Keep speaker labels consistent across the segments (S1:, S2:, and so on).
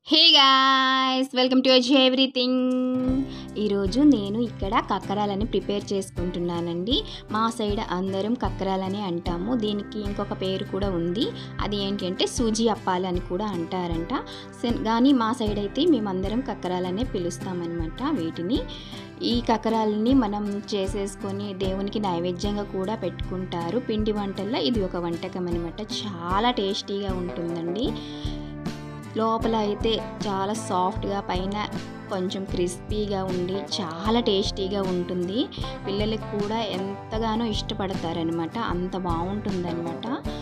S1: hey guys welcome to అజ్ everything ఈరోజు నేను ఇక్కడ కక్కరాలని ప్రిపేర్ చేసుకుంటున్నానండి మా సైడ్ అందరం కక్కరాలని అంటాము దీనికి ఇంకొక పేరు కూడా ఉంది అది ఏంటి అంటే సూజీ అప్పాలని కూడా అంటారంట సెన్- కానీ మా సైడ్ అయితే మేమందరం కక్కరాలనే పిలుస్తామన్నమాట వీటిని ఈ కక్కరాలని మనం చేసేసుకొని దేవునికి నైవేద్యంగా కూడా పెట్టుకుంటారు పిండి వంటల్లో ఇది ఒక వంటకం అనమాట చాలా టేస్టీగా ఉంటుందండి లోపల అయితే చాలా సాఫ్ట్గా పైన కొంచెం క్రిస్పీగా ఉండి చాలా టేస్టీగా ఉంటుంది పిల్లలకు కూడా ఎంతగానో ఇష్టపడతారనమాట అంత బాగుంటుందన్నమాట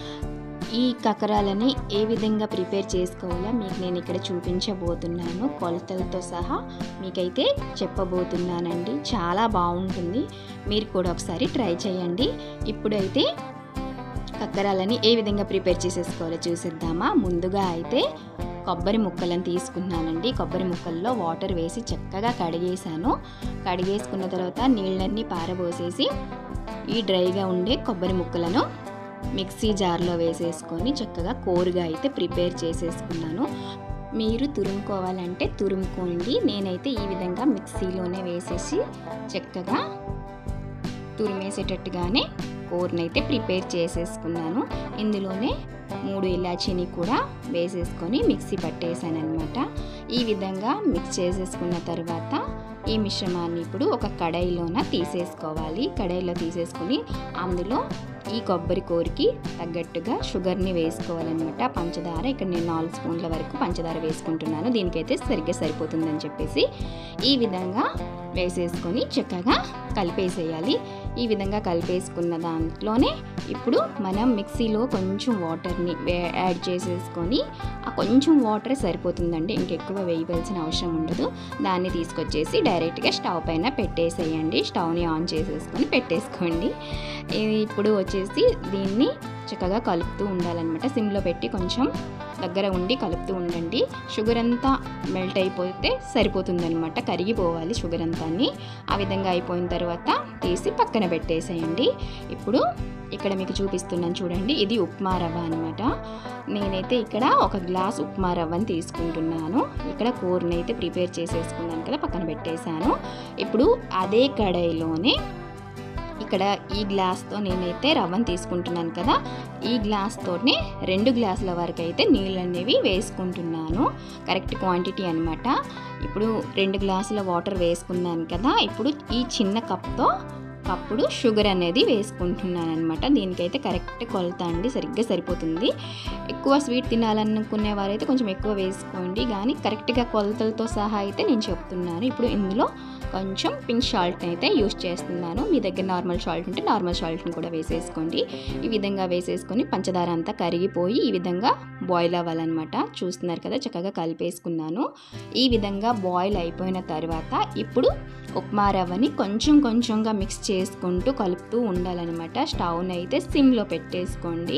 S1: ఈ కకరాలని ఏ విధంగా ప్రిపేర్ చేసుకోవాలో మీకు నేను ఇక్కడ చూపించబోతున్నాను కొలతలతో సహా మీకైతే చెప్పబోతున్నానండి చాలా బాగుంటుంది మీరు కూడా ఒకసారి ట్రై చేయండి ఇప్పుడైతే కక్కరాలని ఏ విధంగా ప్రిపేర్ చేసేసుకోవాలో చూసేద్దామా ముందుగా అయితే కొబ్బరి ముక్కలను తీసుకున్నానండి కొబ్బరి ముక్కల్లో వాటర్ వేసి చక్కగా కడిగేసాను కడిగేసుకున్న తర్వాత నీళ్ళన్నీ పారబోసేసి ఈ డ్రైగా ఉండే కొబ్బరి ముక్కలను మిక్సీ జార్లో వేసేసుకొని చక్కగా కోరుగా అయితే ప్రిపేర్ చేసేసుకున్నాను మీరు తురుముకోవాలంటే తురుముకోండి నేనైతే ఈ విధంగా మిక్సీలోనే వేసేసి చక్కగా తురిమేసేటట్టుగానే కూరనైతే ప్రిపేర్ చేసేసుకున్నాను ఇందులోనే మూడు ఇలాచీని కూడా వేసేసుకొని మిక్సీ పట్టేసాను అనమాట ఈ విధంగా మిక్స్ చేసేసుకున్న తర్వాత ఈ మిశ్రమాన్ని ఇప్పుడు ఒక కడాయిలోన తీసేసుకోవాలి కడాయిలో తీసేసుకొని అందులో ఈ కొబ్బరి కూరకి తగ్గట్టుగా షుగర్ని వేసుకోవాలన్నమాట పంచదార ఇక్కడ నేను నాలుగు స్పూన్ల వరకు పంచదార వేసుకుంటున్నాను దీనికైతే సరిగ్గా సరిపోతుందని చెప్పేసి ఈ విధంగా వేసేసుకొని చక్కగా కలిపేసేయాలి ఈ విధంగా కలిపేసుకున్న దాంట్లోనే ఇప్పుడు మనం మిక్సీలో కొంచెం వాటర్ని వే- యాడ్ చేసేసుకొని ఆ కొంచెం వాటర్ సరిపోతుందండి ఇంకెక్కువ వేయవలసిన అవసరం ఉండదు దాన్ని తీసుకొచ్చేసి డైరెక్ట్గా స్టవ్ పైన పెట్టేసేయండి స్టవ్ని ఆన్ చేసేసుకొని పెట్టేసుకోండి ఇది ఇప్పుడు వచ్చేసి దీన్ని చక్కగా కలుపుతూ ఉండాలన్నమాట సిమ్లో పెట్టి కొంచెం దగ్గర ఉండి కలుపుతూ ఉండండి షుగర్ అంతా మెల్ట్ అయిపోతే సరిపోతుందన్నమాట కరిగిపోవాలి షుగర్ అంతా ఆ విధంగా అయిపోయిన తర్వాత తీసి పక్కన పెట్టేసేయండి ఇప్పుడు ఇక్కడ మీకు చూపిస్తున్నాను చూడండి ఇది ఉప్మా రవ్వ అనమాట నేనైతే ఇక్కడ ఒక గ్లాస్ ఉప్మా రవ్వని తీసుకుంటున్నాను ఇక్కడ కూరని అయితే ప్రిపేర్ చేసేసుకున్నాను కదా పక్కన పెట్టేశాను ఇప్పుడు అదే కడాయిలోనే ఇక్కడ ఈ గ్లాస్తో నేనైతే రవ్వను తీసుకుంటున్నాను కదా ఈ గ్లాస్తోనే రెండు గ్లాసుల వరకు అయితే నీళ్ళు అనేవి వేసుకుంటున్నాను కరెక్ట్ క్వాంటిటీ అనమాట ఇప్పుడు రెండు గ్లాసుల వాటర్ వేసుకున్నాను కదా ఇప్పుడు ఈ చిన్న కప్తో కప్పుడు షుగర్ అనేది వేసుకుంటున్నాను అనమాట దీనికైతే కరెక్ట్ కొలత అండి సరిగ్గా సరిపోతుంది ఎక్కువ స్వీట్ తినాలనుకునే వారైతే కొంచెం ఎక్కువ వేసుకోండి కానీ కరెక్ట్గా కొలతలతో సహా అయితే నేను చెప్తున్నాను ఇప్పుడు ఇందులో కొంచెం పింక్ సాల్ట్ అయితే యూస్ చేస్తున్నాను మీ దగ్గర నార్మల్ సాల్ట్ ఉంటే నార్మల్ సాల్ట్ని కూడా వేసేసుకోండి ఈ విధంగా వేసేసుకొని పంచదార అంతా కరిగిపోయి ఈ విధంగా బాయిల్ అవ్వాలన్నమాట చూస్తున్నారు కదా చక్కగా కలిపేసుకున్నాను ఈ విధంగా బాయిల్ అయిపోయిన తర్వాత ఇప్పుడు ఉప్మా రవ్వని కొంచెం కొంచెంగా మిక్స్ చేసుకుంటూ కలుపుతూ ఉండాలన్నమాట స్టవ్ని అయితే సిమ్లో పెట్టేసుకోండి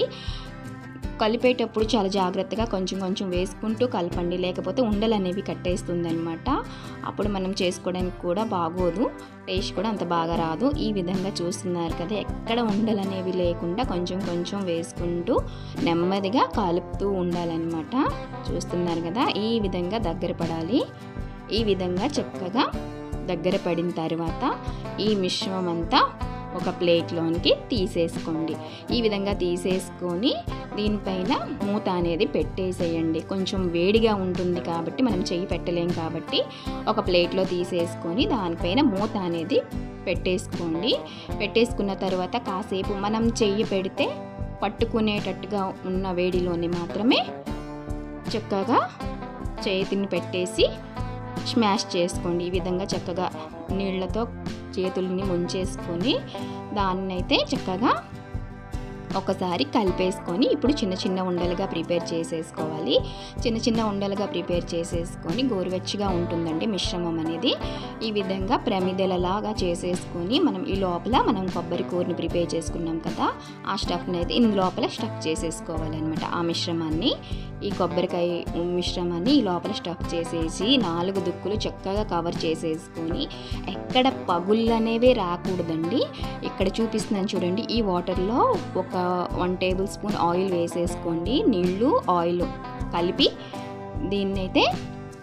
S1: కలిపేటప్పుడు చాలా జాగ్రత్తగా కొంచెం కొంచెం వేసుకుంటూ కలపండి లేకపోతే ఉండలు అనేవి కట్టేస్తుంది అనమాట అప్పుడు మనం చేసుకోవడానికి కూడా బాగోదు టేస్ట్ కూడా అంత బాగా రాదు ఈ విధంగా చూస్తున్నారు కదా ఎక్కడ ఉండలు అనేవి లేకుండా కొంచెం కొంచెం వేసుకుంటూ నెమ్మదిగా కలుపుతూ ఉండాలన్నమాట చూస్తున్నారు కదా ఈ విధంగా దగ్గర పడాలి ఈ విధంగా చక్కగా దగ్గర పడిన తర్వాత ఈ మిశ్రమం అంతా ఒక ప్లేట్లోనికి తీసేసుకోండి ఈ విధంగా తీసేసుకొని దీనిపైన మూత అనేది పెట్టేసేయండి కొంచెం వేడిగా ఉంటుంది కాబట్టి మనం చెయ్యి పెట్టలేం కాబట్టి ఒక ప్లేట్లో తీసేసుకొని దానిపైన మూత అనేది పెట్టేసుకోండి పెట్టేసుకున్న తర్వాత కాసేపు మనం చెయ్యి పెడితే పట్టుకునేటట్టుగా ఉన్న వేడిలోని మాత్రమే చక్కగా చేతిని పెట్టేసి స్మాష్ చేసుకోండి ఈ విధంగా చక్కగా నీళ్ళతో చేతుల్ని ముంచేసుకొని దాన్నైతే చక్కగా ఒకసారి కలిపేసుకొని ఇప్పుడు చిన్న చిన్న ఉండలుగా ప్రిపేర్ చేసేసుకోవాలి చిన్న చిన్న ఉండలుగా ప్రిపేర్ చేసేసుకొని గోరువెచ్చగా ఉంటుందండి మిశ్రమం అనేది ఈ విధంగా ప్రమిదలలాగా చేసేసుకొని మనం ఈ లోపల మనం కొబ్బరి కూరని ప్రిపేర్ చేసుకున్నాం కదా ఆ స్టఫ్ని అయితే ఇందు లోపల స్టఫ్ చేసేసుకోవాలన్నమాట ఆ మిశ్రమాన్ని ఈ కొబ్బరికాయ మిశ్రమాన్ని ఈ లోపల స్టఫ్ చేసేసి నాలుగు దుక్కులు చక్కగా కవర్ చేసేసుకొని ఎక్కడ పగుళ్ళు అనేవి రాకూడదండి ఇక్కడ చూపిస్తున్నాను చూడండి ఈ వాటర్లో ఒక వన్ టేబుల్ స్పూన్ ఆయిల్ వేసేసుకోండి నీళ్ళు ఆయిల్ కలిపి దీన్ని అయితే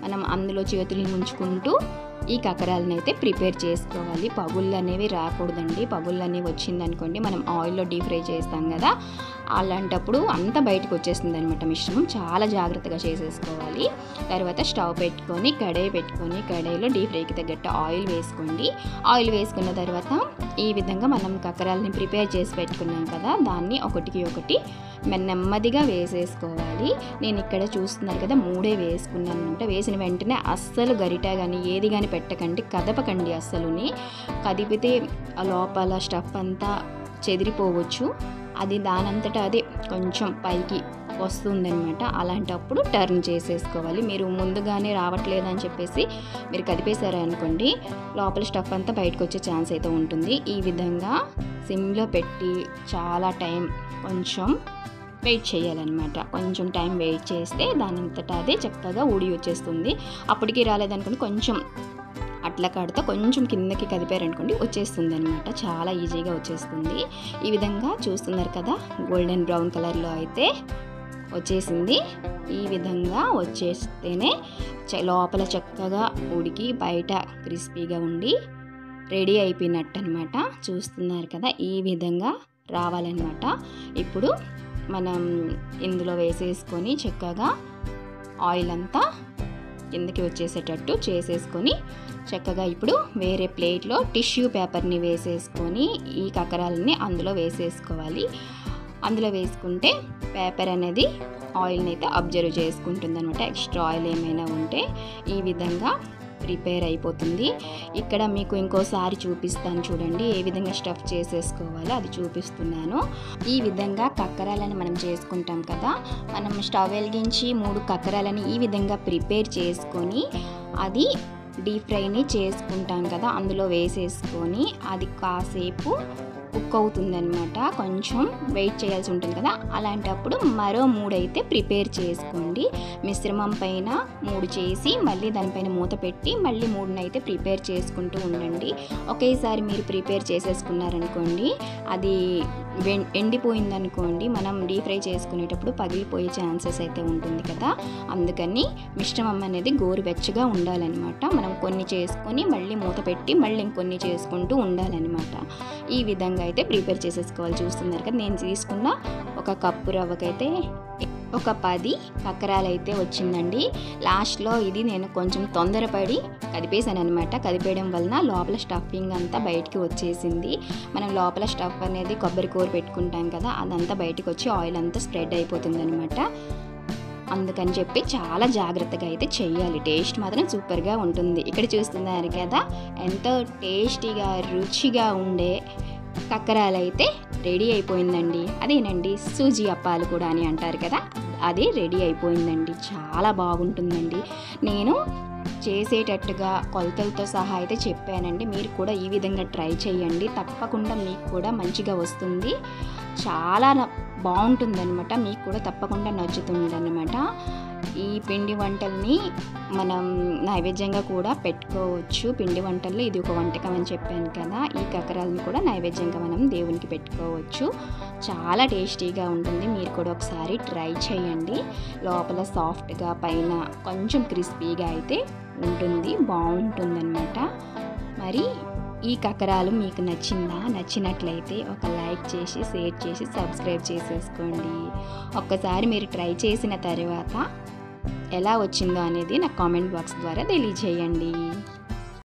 S1: మనం అందులో చేతులు ముంచుకుంటూ ఈ కకరాలను అయితే ప్రిపేర్ చేసుకోవాలి పగుళ్ళు అనేవి రాకూడదండి పగుళ్ళు అనేవి వచ్చిందనుకోండి మనం ఆయిల్లో డీప్ ఫ్రై చేస్తాం కదా అలాంటప్పుడు అంతా బయటకు వచ్చేస్తుంది అనమాట మిశ్రమం చాలా జాగ్రత్తగా చేసేసుకోవాలి తర్వాత స్టవ్ పెట్టుకొని కడాయి పెట్టుకొని కడాయిలో డీప్ ఫ్రైకి తగ్గట్టు ఆయిల్ వేసుకోండి ఆయిల్ వేసుకున్న తర్వాత ఈ విధంగా మనం కకరాలని ప్రిపేర్ చేసి పెట్టుకున్నాం కదా దాన్ని ఒకటికి ఒకటి నెమ్మదిగా వేసేసుకోవాలి నేను ఇక్కడ చూస్తున్నాను కదా మూడే వేసుకున్నాను అనమాట వేసిన వెంటనే అస్సలు గరిట కానీ ఏది కానీ పెట్టకండి కదపకండి అస్సలుని కదిపితే ఆ లోపల స్టఫ్ అంతా చెదిరిపోవచ్చు అది దానంతటా అదే కొంచెం పైకి వస్తుందన్నమాట అలాంటప్పుడు టర్న్ చేసేసుకోవాలి మీరు ముందుగానే రావట్లేదని చెప్పేసి మీరు కదిపేశారు అనుకోండి లోపల స్టఫ్ అంతా బయటకు వచ్చే ఛాన్స్ అయితే ఉంటుంది ఈ విధంగా సిమ్లో పెట్టి చాలా టైం కొంచెం వెయిట్ చేయాలన్నమాట కొంచెం టైం వెయిట్ చేస్తే దానంతటా అదే చక్కగా ఊడి వచ్చేస్తుంది అప్పటికి రాలేదనుకోండి కొంచెం అట్ల కాడితో కొంచెం కిందకి కదిపారనుకోండి వచ్చేస్తుంది అనమాట చాలా ఈజీగా వచ్చేస్తుంది ఈ విధంగా చూస్తున్నారు కదా గోల్డెన్ బ్రౌన్ కలర్లో అయితే వచ్చేసింది ఈ విధంగా వచ్చేస్తేనే చ- లోపల చక్కగా ఉడికి బయట క్రిస్పీగా ఉండి రెడీ అయిపోయినట్టు అనమాట చూస్తున్నారు కదా ఈ విధంగా రావాలన్నమాట ఇప్పుడు మనం ఇందులో వేసేసుకొని చక్కగా ఆయిల్ అంతా కిందకి వచ్చేసేటట్టు చేసేసుకొని చక్కగా ఇప్పుడు వేరే ప్లేట్లో టిష్యూ పేపర్ని వేసేసుకొని ఈ కకరాలని అందులో వేసేసుకోవాలి అందులో వేసుకుంటే పేపర్ అనేది ఆయిల్ని అయితే అబ్జర్వ్ చేసుకుంటుంది అనమాట ఎక్స్ట్రా ఆయిల్ ఏమైనా ఉంటే ఈ విధంగా ప్రిపేర్ అయిపోతుంది ఇక్కడ మీకు ఇంకోసారి చూపిస్తాను చూడండి ఏ విధంగా స్టఫ్ చేసేసుకోవాలో అది చూపిస్తున్నాను ఈ విధంగా కక్కరాలని మనం చేసుకుంటాం కదా మనం స్టవ్ వెలిగించి మూడు కక్కరాలని ఈ విధంగా ప్రిపేర్ చేసుకొని అది డీప్ ఫ్రైని చేసుకుంటాం కదా అందులో వేసేసుకొని అది కాసేపు కుక్ అవుతుందన్నమాట కొంచెం వెయిట్ చేయాల్సి ఉంటుంది కదా అలాంటప్పుడు మరో మూడు అయితే ప్రిపేర్ చేసుకోండి మిశ్రమం పైన మూడు చేసి మళ్ళీ దానిపైన మూత పెట్టి మళ్ళీ మూడునైతే ప్రిపేర్ చేసుకుంటూ ఉండండి ఒకేసారి మీరు ప్రిపేర్ చేసేసుకున్నారనుకోండి అది వెం- ఎండిపోయిందనుకోండి మనం డీప్ ఫ్రై చేసుకునేటప్పుడు పగిలిపోయే ఛాన్సెస్ అయితే ఉంటుంది కదా అందుకని మిశ్రమం అనేది గోరువెచ్చగా ఉండాలన్నమాట మనం కొన్ని చేసుకొని మళ్ళీ మూత పెట్టి మళ్ళీ ఇంకొన్ని చేసుకుంటూ ఉండాలన్నమాట ఈ విధంగా అయితే ప్రిపేర్ చేసేసుకోవాలి చూస్తున్నారు కదా నేను తీసుకున్న ఒక కప్పు రవ్వకైతే ఒక పది కక్కరాలు అయితే వచ్చిందండి లాస్ట్లో ఇది నేను కొంచెం తొందరపడి కదిపేశాను అనమాట కదిపేయడం వలన లోపల స్టఫింగ్ అంతా బయటికి వచ్చేసింది మనం లోపల స్టఫ్ అనేది కొబ్బరి కూర పెట్టుకుంటాం కదా అదంతా బయటికి వచ్చి ఆయిల్ అంతా స్ప్రెడ్ అయిపోతుంది అనమాట అందుకని చెప్పి చాలా జాగ్రత్తగా అయితే చెయ్యాలి టేస్ట్ మాత్రం సూపర్గా ఉంటుంది ఇక్కడ చూస్తున్నారు కదా ఎంతో టేస్టీగా రుచిగా ఉండే కక్కరాలు అయితే రెడీ అయిపోయిందండి అదేనండి సూజీ అప్పాలు కూడా అని అంటారు కదా అది రెడీ అయిపోయిందండి చాలా బాగుంటుందండి నేను చేసేటట్టుగా కొలతలతో సహా అయితే చెప్పానండి మీరు కూడా ఈ విధంగా ట్రై చేయండి తప్పకుండా మీకు కూడా మంచిగా వస్తుంది చాలా న- బాగుంటుందన్నమాట మీకు కూడా తప్పకుండా నచ్చుతుందన్నమాట ఈ పిండి వంటల్ని మనం నైవేద్యంగా కూడా పెట్టుకోవచ్చు పిండి వంటల్లో ఇది ఒక వంటకం అని చెప్పాను కదా ఈ కకరాలను కూడా నైవేద్యంగా మనం దేవునికి పెట్టుకోవచ్చు చాలా టేస్టీగా ఉంటుంది మీరు కూడా ఒకసారి ట్రై చేయండి లోపల సాఫ్ట్గా పైన కొంచెం క్రిస్పీగా అయితే ఉంటుంది బాగుంటుందన్నమాట మరి ఈ కకరాలు మీకు నచ్చిందా నచ్చినట్లయితే ఒక లైక్ చేసి షేర్ చేసి సబ్స్క్రైబ్ చేసేసుకోండి ఒక్కసారి మీరు ట్రై చేసిన తర్వాత ఎలా వచ్చిందో అనేది నాకు కామెంట్ బాక్స్ ద్వారా తెలియజేయండి